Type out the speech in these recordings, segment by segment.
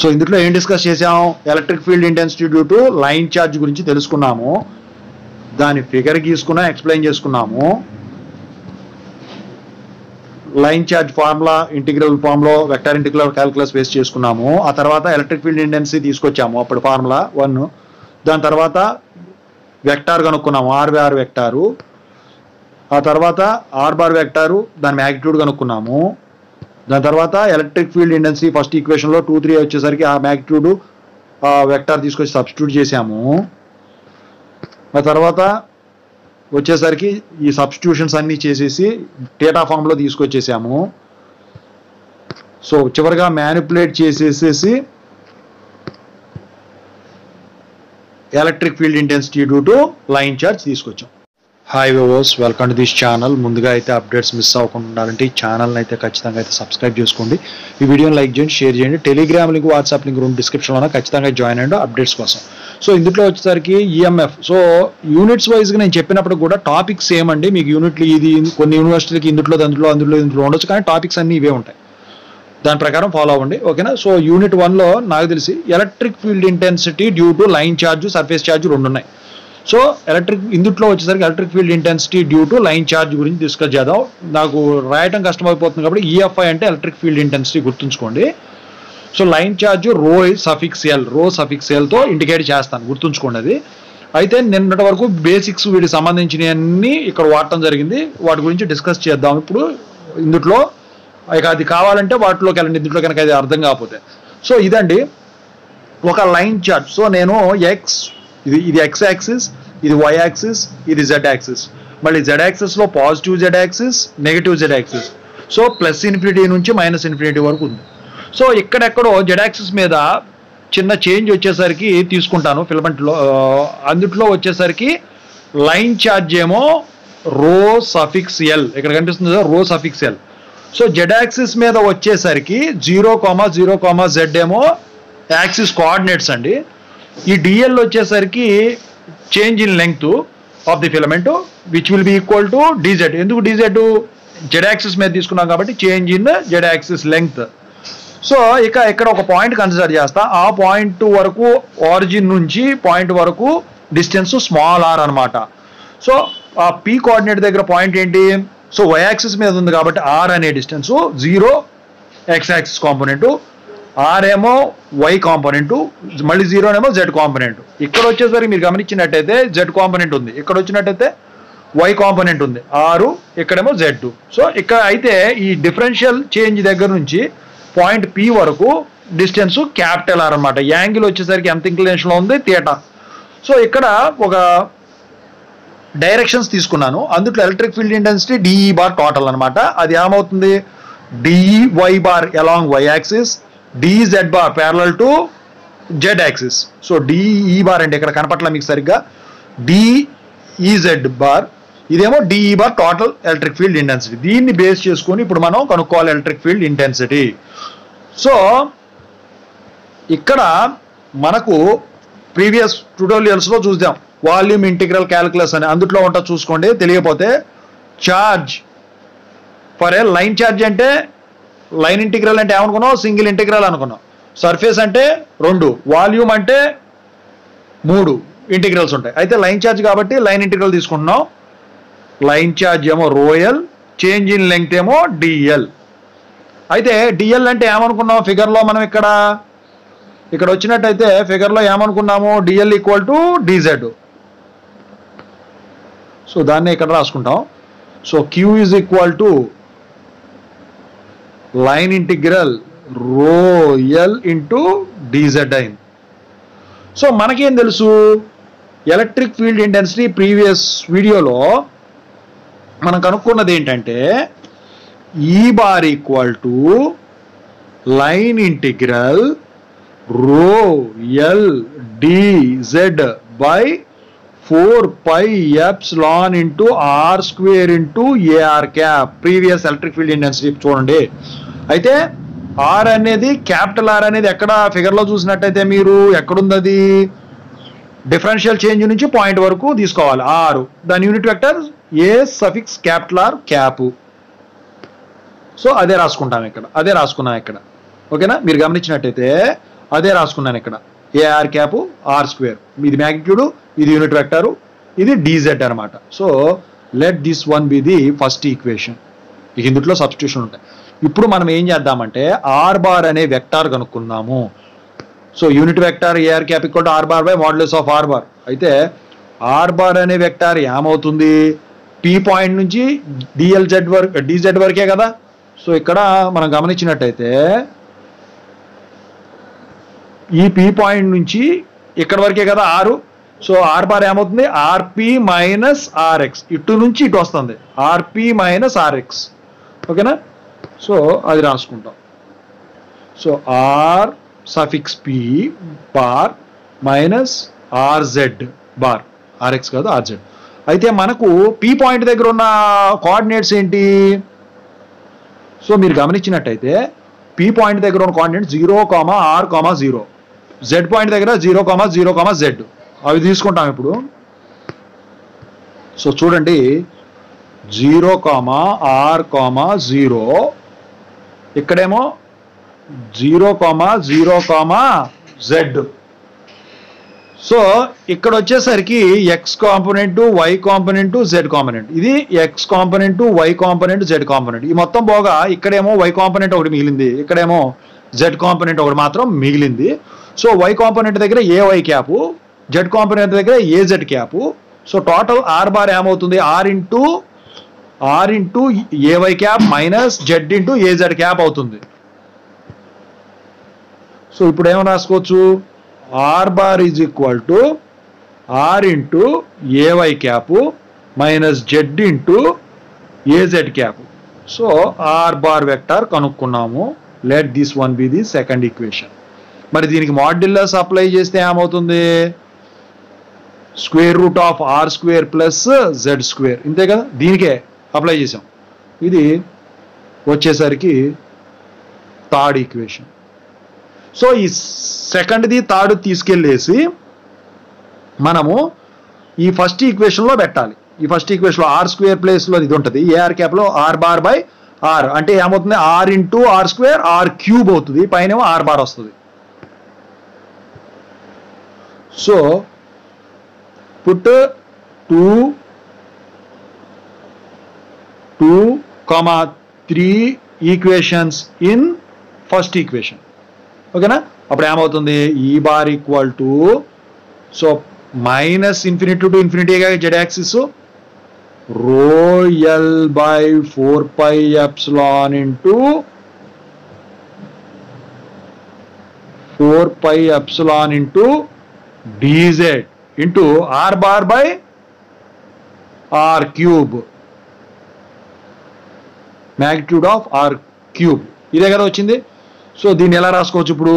So ఇందులో ఏం discuss చేసాం electric field intensity due to line charge గురించి తెలుసుకున్నాము దాని ఫిగర్ గీసుకున్నా ఎక్స్ప్లెయిన్ చేసుకున్నాము లైన్ ఛార్జ్ ఫార్ములా ఇంటిగ్రల్ ఫార్మ్లో వెక్టర్ ఇంటిగ్రల్ క్యాలిక్యులస్ బేస్ చేసుకున్నాము ఆ తర్వాత ఎలక్ట్రిక్ ఫీల్డ్ ఇంటెన్సిటీ తీసుకొచ్చాము అప్పుడు ఫార్ములా వన్ దాని తర్వాత వెక్టార్ కనుక్కున్నాము ఆర్ ఆర్ వెక్టారు ఆ తర్వాత ఆర్ బార్ వెక్టారు దాని మ్యాగ్నిట్యూడ్ కనుక్కున్నాము దాని తర్వాత ఎలక్ట్రిక్ ఫీల్డ్ ఇంటెన్సిటీ ఫస్ట్ ఈక్వేషన్లో టూ త్రీ వచ్చేసరికి ఆ మ్యాగ్నిట్యూడ్ ఆ వెక్టార్ తీసుకొచ్చి సబ్స్టిట్యూట్ చేసాము ఆ తర్వాత వచ్చేసరికి ఈ సబ్స్టిట్యూషన్స్ అన్నీ చేసేసి డేటా ఫామ్లో తీసుకొచ్చేసాము సో చివరిగా మ్యానిపులేట్ చేసేసేసి electric field intensity due to line charge తీసుకొచ్చాం hi viewers welcome to this channel ముందుగా అయితే అప్డేట్స్ మిస్ అవ్వకుండా ఉండాలంటే ఈ ఛానల్ని అయితే ఖచ్చితంగా అయితే సబ్స్క్రైబ్ చేసుకోండి ఈ వీడియోని లైక్ చేయండి షేర్ చేయండి టెలిగ్రామ్ లింక్ వాట్సాప్ లింక్ రెండు డిస్క్రిప్షన్లో ఖచ్చితంగా జాయిన్ అయ్యండి అప్డేట్స్ కోసం సో ఇందులో వచ్చేసరికి ఈఎంఎఫ్ సో యూనిట్స్ వైజ్గా నేను చెప్పినప్పుడు కూడా టాపిక్స్ ఏమండి మీకు యూనిట్లు ఇది కొన్ని యూనివర్సిటీలకి ఇందులో అందులో అందులో ఇందులో ఉండొచ్చు కానీ టాపిక్స్ అన్నీ ఇవే ఉంటాయి దాని ప్రకారం ఫాలో అవ్వండి ఓకేనా సో యూనిట్ వన్లో నాకు తెలిసి electric field intensity due to line charge surface charge రెండు ఉన్నాయి సో ఎలక్ట్రిక్ ఇందులో వచ్చేసరికి electric field intensity due to line charge గురించి డిస్కస్ చేద్దాం నాకు రాయటం కష్టమైపోతుంది కాబట్టి ఈఎఫ్ఐ అంటే ఎలక్ట్రిక్ ఫీల్డ్ ఇంటెన్సిటీ గుర్తుంచుకోండి so line charge rho suffix L rho suffix ఎల్తో ఇండికేట్ చేస్తాను గుర్తుంచుకోండి అది అయితే నిన్నటి వరకు బేసిక్స్ వీటికి సంబంధించినవన్నీ ఇక్కడ వాడటం జరిగింది వాటి గురించి డిస్కస్ చేద్దాం ఇప్పుడు ఇందులో ఇక అది కావాలంటే వాటిలోకి వెళ్ళండి ఇందులో కనుక అది అర్థం కాకపోతే సో ఇదండి ఒక లైన్ చార్ట్ సో నేను ఎక్స్ ఇది ఇది ఎక్స్ యాక్సిస్ ఇది వై యాక్సిస్ ఇది జెడ్ యాక్సిస్ మళ్ళీ జెడ్ యాక్సిస్లో positive Z axis negative Z axis so plus infinity నుంచి మైనస్ ఇన్ఫినిటీ వరకు ఉంది సో ఇక్కడెక్కడో జెడ్ యాక్సిస్ మీద చిన్న చేంజ్ వచ్చేసరికి తీసుకుంటాను ఫిలమెంట్లో అందుట్లో వచ్చేసరికి లైన్ ఛార్జ్ ఏమో రో సఫిక్స్ ఎల్ ఇక్కడ కనిపిస్తుంది కదా rho suffix L so Z axis మీద వచ్చేసరికి zero comma zero comma Z ఏమో యాక్సిస్ కోఆర్డినేట్స్ అండి ఈ డిఎల్ వచ్చేసరికి change in length of the filament which will be equal to DZ ఎందుకు డిజెడ్ జెడ్ యాక్సిస్ మీద తీసుకున్నాం కాబట్టి change in Z axis length so ఇక ఇక్కడ ఒక పాయింట్ కన్సిడర్ చేస్తా ఆ పాయింట్ వరకు ఆరిజిన్ నుంచి పాయింట్ వరకు డిస్టెన్స్ స్మాల్ ఆర్ అనమాట సో ఆ పీ కోఆర్డినేట్ దగ్గర పాయింట్ ఏంటి సో వై యాక్సిస్ మీద ఉంది కాబట్టి ఆర్ అనే distance zero X axis component R ఏమో వై కాంపోనెంట్ మళ్ళీ జీరోనేమో జెడ్ కాంపోనెంట్ ఇక్కడ వచ్చేసరికి మీరు గమనించినట్టయితే జెడ్ కాంపోనెంట్ ఉంది ఇక్కడ వచ్చినట్టయితే వై కాంపోనెంట్ ఉంది ఆరు ఇక్కడేమో జెడ్ సో ఇక్కడ అయితే ఈ డిఫరెన్షియల్ చేంజ్ దగ్గర నుంచి పాయింట్ పి వరకు డిస్టెన్స్ క్యాపిటల్ ఆర్ అనమాట యాంగిల్ వచ్చేసరికి ఎంత ఇంక్లినేషన్లో ఉంది థియేటర్ సో ఇక్కడ ఒక డైరెక్షన్స్ తీసుకున్నాను అందులో electric field intensity DE bar total అనమాట అది ఏమవుతుంది DY bar along Y axis DZ bar parallel to Z axis so DE bar అంటే ఇక్కడ కనపట్ల మీకు సరిగ్గా డిఈజెడ్ బార్ ఇదేమో DE bar total electric field intensity దీన్ని బేస్ చేసుకొని ఇప్పుడు మనం కనుక్కోవాలి ఎలక్ట్రిక్ ఫీల్డ్ ఇంటెన్సిటీ సో ఇక్కడ మనకు ప్రీవియస్ ట్యూటోరియల్స్లో చూద్దాం వాల్యూమ్ ఇంటిగ్రల్ క్యాలిక్యులస్ అని అందుట్లో ఉంటా చూసుకోండి తెలియకపోతే charge for a line charge అంటే లైన్ ఇంటిగ్రల్ అంటే ఏమనుకున్నాం సింగిల్ ఇంటిగ్రల్ అనుకున్నాం సర్ఫేస్ అంటే రెండు వాల్యూమ్ అంటే మూడు ఇంటిగ్రల్స్ ఉంటాయి అయితే లైన్ చార్జ్ కాబట్టి లైన్ ఇంటిగ్రల్ తీసుకుంటున్నాం లైన్ చార్జ్ ఏమో రోయల్ చేంజ్ ఇన్ లెంగ్త్ ఏమో డిఎల్ అయితే డిఎల్ అంటే ఏమనుకున్నాం ఫిగర్లో మనం ఇక్కడ ఇక్కడ వచ్చినట్టయితే ఫిగర్లో ఏమనుకున్నాము DL equal to DZ so దాన్ని ఇక్కడ రాసుకుంటాం సో Q is equal to line integral rho L into DZ అయింది సో మనకేం తెలుసు ఎలక్ట్రిక్ ఫీల్డ్ ఇంటెన్సిటీ ప్రీవియస్ వీడియోలో మనం కనుక్కున్నది ఏంటంటే E bar equal to line integral rho L DZ by four pi epsilon into R square into AR cap previous electric field intensity చూడండి అయితే are అనేది క్యాపిటల్ ఆర్ అనేది ఎక్కడ ఫిగర్లో చూసినట్టయితే మీరు ఎక్కడుంది అది డిఫరెన్షియల్ చేంజ్ నుంచి పాయింట్ వరకు తీసుకోవాలి ఆరు దాని unit vector A suffix capital R cap so అదే రాసుకుంటాం ఇక్కడ అదే రాసుకున్నాం ఇక్కడ ఓకేనా మీరు గమనించినట్టయితే అదే రాసుకున్నాను ఇక్కడ ఏఆర్ క్యాప్ ఆర్ స్క్వేర్ ఇది మ్యాగ్నిట్యూడ్ ఇది యూనిట్ వెక్టారు ఇది డీజెడ్ అనమాట so let this one be the first equation ఇక ఇందులో సబ్స్టిట్యూషన్ ఉంటాయి ఇప్పుడు మనం ఏం చేద్దామంటే ఆర్ బార్ అనే వెక్టార్ కనుక్కుందాము so unit vector AR cap equal to R bar by modulus of R bar అయితే ఆర్ బార్ అనే వెక్టార్ ఏమవుతుంది పీ పాయింట్ నుంచి డిఎల్జెడ్ వరకు డిజెడ్ వరకే కదా సో ఇక్కడ మనం గమనించినట్టయితే ఈ పీ పాయింట్ నుంచి ఇక్కడ వరకే కదా ఆరు సో ఆర్ బార్ ఏమవుతుంది ఆర్పి మైనస్ ఆర్ఎక్స్ ఇటు నుంచి ఇటు వస్తుంది ఆర్పి మైనస్ ఆర్ఎక్స్ ఓకేనా సో అది రాసుకుంటాం so R suffix P bar minus RZ bar RX కాదు ఆర్జెడ్ అయితే మనకు పి పాయింట్ దగ్గర ఉన్న కోఆర్డినేట్స్ ఏంటి సో మీరు గమనించినట్టయితే పి పాయింట్ దగ్గర ఉన్న coordinate zero comma R comma zero Z point దగ్గర zero comma zero comma Z అవి తీసుకుంటాం ఇప్పుడు సో చూడండి zero comma R comma zero ఇక్కడేమో zero comma zero comma Z so ఇక్కడ వచ్చేసరికి X component Y component Z component ఇది X component Y component Z component ఈ మొత్తం పోగా ఇక్కడేమో వై కాంపోనెంట్ ఒకటి మిగిలింది ఇక్కడేమో జెడ్ కాంపోనెంట్ ఒకటి మాత్రం మిగిలింది సో వై కాంపోనెంట్ దగ్గర A Y cap Z component దగ్గర A Z cap so total R bar ఏమవుతుంది R into R into ఏవై cap minus Z into AZ cap అవుతుంది సో ఇప్పుడు ఏమైనా రాసుకోవచ్చు R bar is equal to R into ఏవై cap minus Z into AZ cap so R bar vector కనుక్కున్నాము let this one be the second equation మరి దీనికి modulus apply చేస్తే ఏమవుతుంది square root of are square plus Z square ఇంతే కదా దీనికే apply చేసాం ఇది వచ్చేసరికి థర్డ్ ఈక్వేషన్ సో ఈ సెకండ్ది థర్డ్ తీసుకెళ్ళేసి మనము ఈ ఫస్ట్ ఈక్వేషన్లో పెట్టాలి ఈ ఫస్ట్ ఈక్వేషన్లో ఆర్ స్క్వేర్ ప్లేస్లో ఇది ఉంటుంది ఏఆర్ క్యాప్లో ఆర్ బార్ బై ఆర్ అంటే ఏమవుతుంది R into R square R cube అవుతుంది పైన ఆర్ బార్ వస్తుంది so put two two comma three equations in first equation ఓకేనా అప్పుడు ఏమవుతుంది E bar equal to so minus infinity to ఇన్ఫినిటీగా Z axis rho L by four pi epsilon into four pi epsilon into DZ into R bar by R cube magnitude of R cube ఇదే కదా వచ్చింది so దీన్ని ఎలా రాసుకోవచ్చు ఇప్పుడు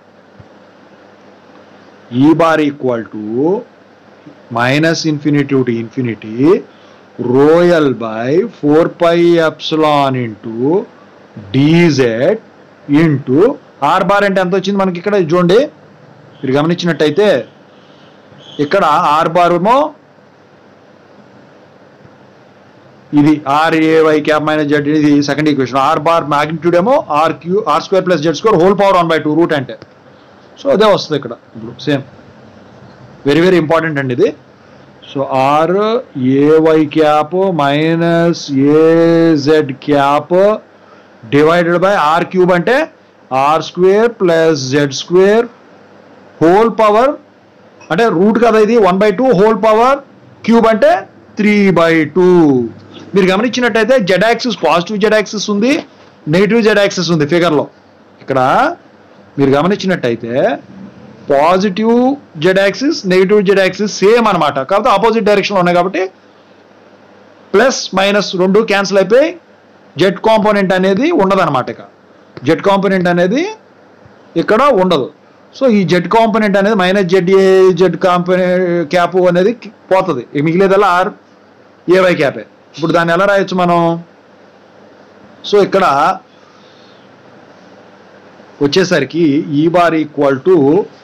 E bar equal to minus infinity to infinity rho L by four pi epsilon into DZ into R bar అంటే ఎంత వచ్చింది మనకి ఇక్కడ ఇది చూడండి మీరు గమనించినట్టయితే ఇక్కడ ఆర్ బార్ ఏమో ఇది R A Y cap minus Z ఇది second equation R bar magnitude ఏమో R Q R square plus Z square whole power one by two root అంటే సో అదే వస్తుంది ఇక్కడ ఇప్పుడు సేమ్ వెరీ వెరీ ఇంపార్టెంట్ అండి ఇది so R AY cap minus AZ cap divided by R cube అంటే R square plus Z square whole power అంటే root కదా ఇది one by two whole power cube అంటే త్రీ బై టూ మీరు గమనించినట్టయితే Z axis positive Z axis ఉంది negative Z axis ఉంది ఫిగర్లో ఇక్కడ మీరు గమనించినట్టయితే positive Z axis negative Z axis same అనమాట కాకపోతే ఆపోజిట్ డైరెక్షన్లో ఉన్నాయి కాబట్టి ప్లస్ మైనస్ రెండు క్యాన్సిల్ అయిపోయి జెడ్ కాంపోనెంట్ అనేది ఉండదన్నమాట ఇక జెడ్ కాంపోనెంట్ అనేది ఇక్కడ ఉండదు సో ఈ జెడ్ కాంపోనెంట్ అనేది minus Z A Z component cap అనేది పోతుంది ఇక మిగిలేదల్లా ఆర్ ఏవై క్యాపే ఇప్పుడు దాన్ని ఎలా రాయొచ్చు మనం సో ఇక్కడ వచ్చేసరికి ఈ బార్ ఈక్వల్ టు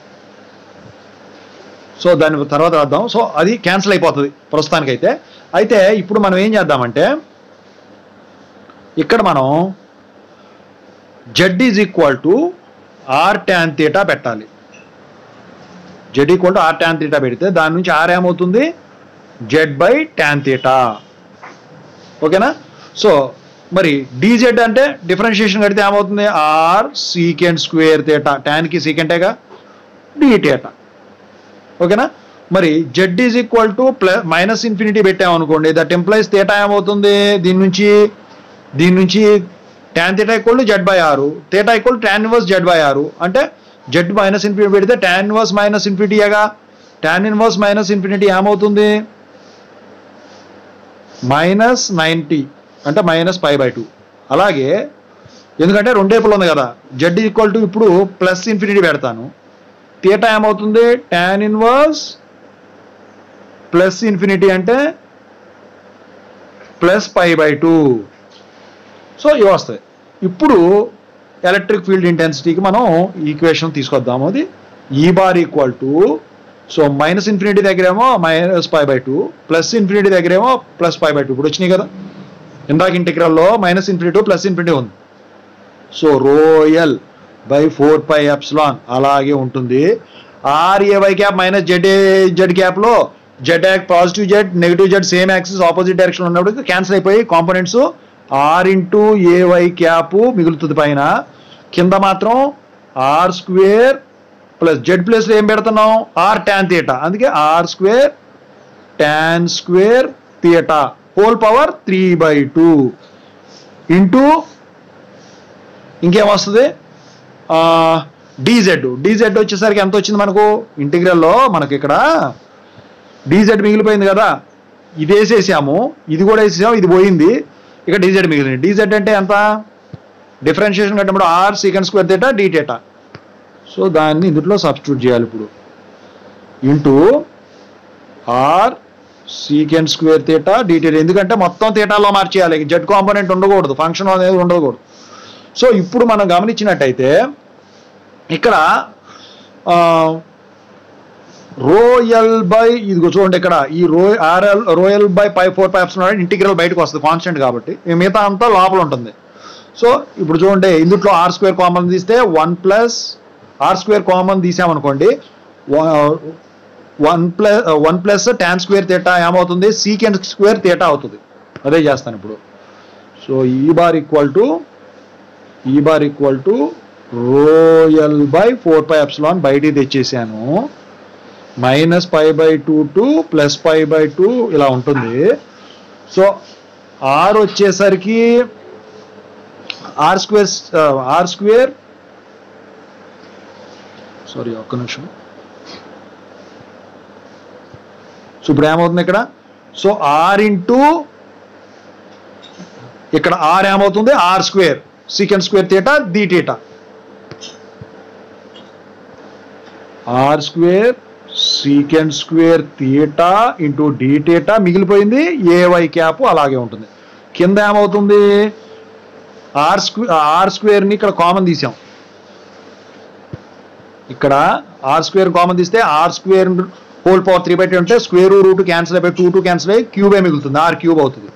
సో దాని తర్వాత రాద్దాం సో అది క్యాన్సిల్ అయిపోతుంది ప్రస్తుతానికైతే అయితే ఇప్పుడు మనం ఏం చేద్దామంటే ఇక్కడ మనం Z is equal to R tan theta పెట్టాలి Z equal to R tan theta పెడితే దాని నుంచి ఆర్ ఏమవుతుంది జెడ్ బై ట్యాన్ తీటా ఓకేనా సో మరి డీజెడ్ అంటే డిఫరెన్షియేషన్ కడితే ఏమవుతుంది ఆర్ సీకెండ్ స్క్వేర్ తేటా ట్యాన్కి సీకెంటేగా డి తేటా ఓకేనా మరి Z is equal to plus minus infinity పెట్టామనుకోండి దట్ ఎంప్లాయిస్ తేటా ఏమవుతుంది దీని నుంచి దీని నుంచి tan theta equal to Z by R theta equal tan inverse Z by ఆరు అంటే జెడ్ మైనస్ ఇన్ఫినిటీ పెడితే ట్యాన్ ఇన్వర్స్ మైనస్ ఇన్ఫినిటీగా ట్యాన్ ఇన్వర్స్ మైనస్ ఇన్ఫినిటీ ఏమవుతుంది మైనస్ నైంటీ అంటే మైనస్ ఫైవ్ బై టూ అలాగే ఎందుకంటే రెండేపులు ఉంది కదా జెడ్ ఈక్వల్ టు ఇప్పుడు ప్లస్ ఇన్ఫినిటీ పెడతాను థీటా ఏమవుతుంది ట్యాన్ ఇన్వర్స్ ప్లస్ ఇన్ఫినిటీ అంటే plus five by two so ఇవి వస్తాయి ఇప్పుడు ఎలక్ట్రిక్ ఫీల్డ్ ఇంటెన్సిటీకి మనం ఈక్వేషన్ తీసుకొద్దాము అది E bar equal to so minus infinity దగ్గరేమో minus five by two plus infinity దగ్గరేమో ప్లస్ ఫైవ్ బై టూ ఇప్పుడు వచ్చినాయి కదా ఇందాక ఇంటిగ్రల్లో మైనస్ ఇన్ఫినిటీ ప్లస్ ఇన్ఫినిటీ ఉంది so rho L by four pi epsilon అలాగే ఉంటుంది R A Y cap minus Z A Z క్యాప్లో జెడ్ యాక్ positive Z negative Z same axis opposite direction ఉన్నప్పుడు క్యాన్సిల్ అయిపోయి కాంపోనెంట్స్ ఆర్ ఇంటూ ఏవై క్యాప్ మిగులుతుంది పైన కింద మాత్రం ఆర్ స్క్వేర్ ప్లస్ జెడ్ ప్లస్లో ఏం పెడుతున్నాం ఆర్ ట్యాన్ థియేటా అందుకే R square tan square theta whole power three by two into ఇంకేమొస్తుంది డీజెడ్ డీజెడ్ వచ్చేసరికి ఎంత వచ్చింది మనకు ఇంటిగ్రల్లో మనకి ఇక్కడ డీజెడ్ మిగిలిపోయింది కదా ఇది వేసేసాము ఇది కూడా వేసేసాము ఇది పోయింది ఇక డీజెడ్ మిగిలింది డీజెడ్ అంటే ఎంత డిఫరెన్షియేషన్ కట్టినప్పుడు R second square theta D theta so దాన్ని ఇందులో సబ్స్టిట్యూట్ చేయాలి ఇప్పుడు into R second square theta detail ఎందుకంటే మొత్తం తేటాలో మార్చేయాలి జెడ్ కాంపోనెంట్ ఉండకూడదు ఫంక్షన్ అనేది ఉండకూడదు సో ఇప్పుడు మనం గమనించినట్టయితే ఇక్కడ రోయల్ బై ఇదిగో చూడండి ఇక్కడ ఈ rho R L rho L by pi four pipes integral బయటకు వస్తుంది కాన్స్టెంట్ కాబట్టి ఈ మిగతా అంతా లోపల ఉంటుంది సో ఇప్పుడు చూడండి ఇందులో ఆర్ స్క్వేర్ కామన్ తీస్తే one plus R square common తీసామనుకోండి one plus one plus tan square theta ఏమవుతుంది సీకెండ్ స్క్వేర్ తేటా అవుతుంది అదే చేస్తాను ఇప్పుడు so E bar equal to E bar equal to rho L by four pi epsilon బయటికి తెచ్చేసాను minus five by two to plus five by two ఇలా ఉంటుంది so R వచ్చేసరికి R square R square sorry ఒక్క నిమిషం సో ఇప్పుడు ఏమవుతుంది ఇక్కడ సో ఆర్ ఇంటూ ఇక్కడ ఆర్ ఏమవుతుంది R square second square theta D theta R square second square theta into D theta మిగిలిపోయింది ఏవై క్యాప్ అలాగే ఉంటుంది కింద ఏమవుతుంది ఆర్ స్క్వేర్ ఆర్ స్క్వేర్ని ఇక్కడ కామన్ తీసాం ఇక్కడ ఆర్ స్క్వేర్ కామన్ తీస్తే R square whole power three by two ఉంటే స్క్వేర్ రూట్ క్యాన్సిల్ అయిపోయి టూ టూ క్యాన్సిల్ అయ్యి క్యూబే మిగులుతుంది ఆర్ క్యూబ్ అవుతుంది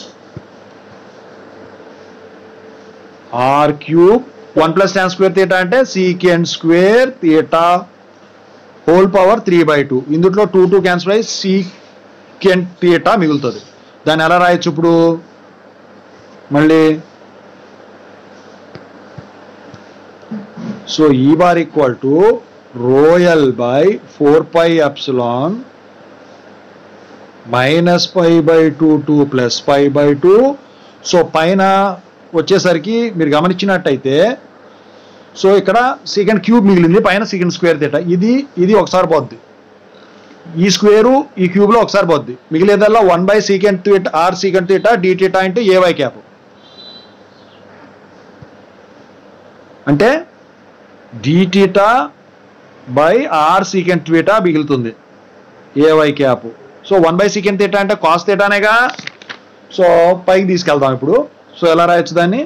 R cube one plus ten square theta అంటే second square theta whole power three by two ఇందులో two two cancel అయ్యి second theta మిగులుతుంది దాన్ని ఎలా రాయొచ్చు ఇప్పుడు మళ్ళీ so E bar equal to rho L by four pi epsilon minus five by two two plus five by two so పైన వచ్చేసరికి మీరు గమనించినట్టయితే సో ఇక్కడ సెకండ్ క్యూబ్ మిగిలింది పైన సెకండ్ స్క్వేర్ తేట ఇది ఇది ఒకసారి పోద్ది ఈ స్క్వేరు ఈ క్యూబ్లో ఒకసారి పోద్ది మిగిలేదల్లా one by second theta R second theta D theta into ఏవై cap అంటే D theta by R second theta మిగులుతుంది A Y cap so one by second theta అంటే కాస్ థీటానేగా సో పైకి తీసుకెళ్దాం ఇప్పుడు సో ఎలా రాయొచ్చు దాన్ని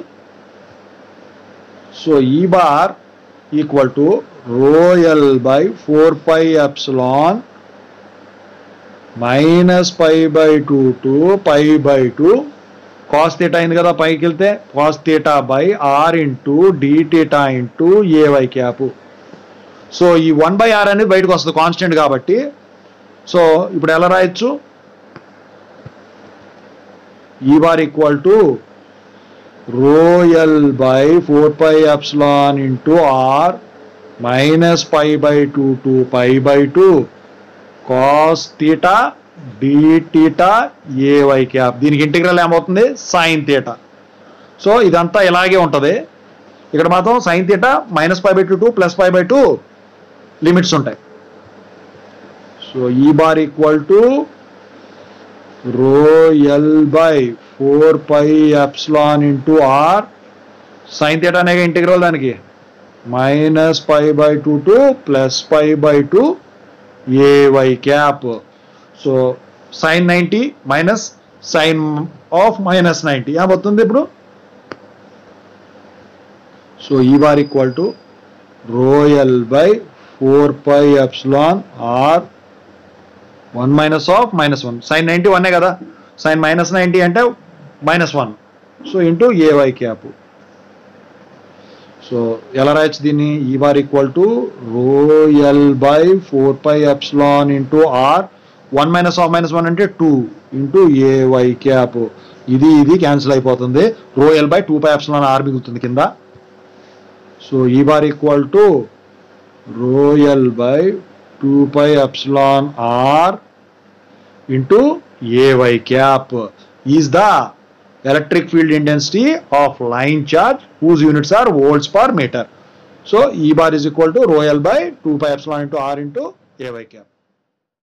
so E bar equal to rho L by four pi epsilon minus pi by two to pi by two cos theta అయింది కదా పైకి వెళ్తే cos theta by are into D theta into ఏవై cap so ఈ one by R అనేది బయటకు వస్తుంది constant కాబట్టి so ఇప్పుడు ఎలా రాయొచ్చు E bar equal to rho L by four pi epsilon into R minus pi by two to pi by two cos theta D theta A Y cap దీనికి integral ఏమవుతుంది sine theta so ఇదంతా ఇలాగే ఉంటుంది ఇక్కడ మాత్రం sine theta minus pi by two two plus pi by two limits ఉంటాయి so E bar equal to rho L by four pi epsilon into R sine theta అనేగా integral దానికి minus pi by two to plus pi by two A Y cap so sine ninety minus sine of minus ninety ఏమవుతుంది ఇప్పుడు so E bar equal to rho L by four pi epsilon R one minus of minus one sine ninety వన్నే కదా sine minus ninety అంటే minus one so into ఏవై cap so ఎలా రాయొచ్చు దీన్ని E bar equal to rho L by four pi epsilon into R one minus of minus one అంటే two into ఏవై cap ఇది ఇది cancel అయిపోతుంది rho L by two pi epsilon R మిగులుతుంది కింద so E bar equal to rho L by two pi epsilon R into ఏవై cap is the electric field intensity of line charge whose units are volts per meter. So E bar is equal to rho L by 2 pi epsilon into R into A y cap.